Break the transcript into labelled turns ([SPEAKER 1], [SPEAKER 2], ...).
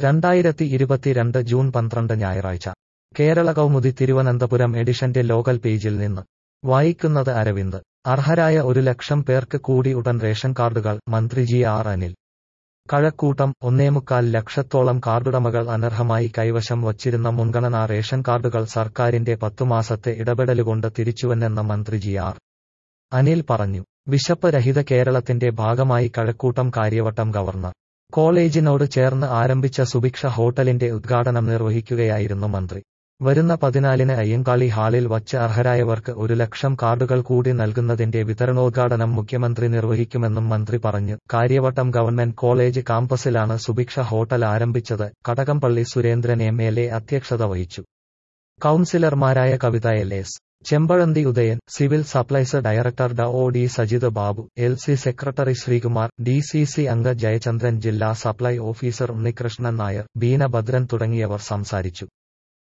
[SPEAKER 1] രണ്ടായിരത്തി ഇരുപത്തിരണ്ട് ജൂൺ പന്ത്രണ്ട് ഞായറാഴ്ച കേരള കൗമുദി തിരുവനന്തപുരം എഡിഷന്റെ ലോക്കൽ പേജിൽ നിന്ന് വായിക്കുന്നത് അരവിന്ദ് അർഹരായ ഒരു ലക്ഷം പേർക്ക് കൂടി ഉടൻ റേഷൻ കാർഡുകൾ മന്ത്രി ജി ആർ അനിൽ കഴക്കൂട്ടം ഒന്നേമുക്കാൽ ലക്ഷത്തോളം കാർഡുടമകൾ അനർഹമായി കൈവശം വച്ചിരുന്ന മുൻഗണനാ റേഷൻ കാർഡുകൾ സർക്കാരിന്റെ പത്തുമാസത്തെ ഇടപെടലുകൊണ്ട് തിരിച്ചുവന്നെന്ന് മന്ത്രി ജി ആർ അനിൽ പറഞ്ഞു വിശപ്പ് രഹിത കേരളത്തിന്റെ ഭാഗമായി കഴക്കൂട്ടം കാര്യവട്ടം ഗവർണർ കോളേജിനോട് ചേർന്ന് ആരംഭിച്ച സുഭിക്ഷ ഹോട്ടലിന്റെ ഉദ്ഘാടനം നിർവഹിക്കുകയായിരുന്നു മന്ത്രി വരുന്ന പതിനാലിന് അയ്യങ്കാളി ഹാളിൽ വച്ച് അർഹരായവർക്ക് ഒരു ലക്ഷം കാർഡുകൾ കൂടി നൽകുന്നതിന്റെ വിതരണോദ്ഘാടനം മുഖ്യമന്ത്രി നിർവഹിക്കുമെന്നും മന്ത്രി പറഞ്ഞു കാര്യവട്ടം ഗവൺമെന്റ് കോളേജ് കാമ്പസിലാണ് സുഭിക്ഷ ഹോട്ടൽ ആരംഭിച്ചത് Kadakampally Surendran M L A അധ്യക്ഷത വഹിച്ചു കൌൺസിലർമാരായ Kavitha L S Chempazhanthi Udayan civil supplies director ഡ O D Sajith Babu L C secretary Sreekumar D C C അംഗ ജയചന്ദ്രൻ ജില്ലാ സപ്ലൈ ഓഫീസർ ഉണ്ണികൃഷ്ണൻ നായർ ബീന ഭദ്രൻ തുടങ്ങിയവർ സംസാരിച്ചു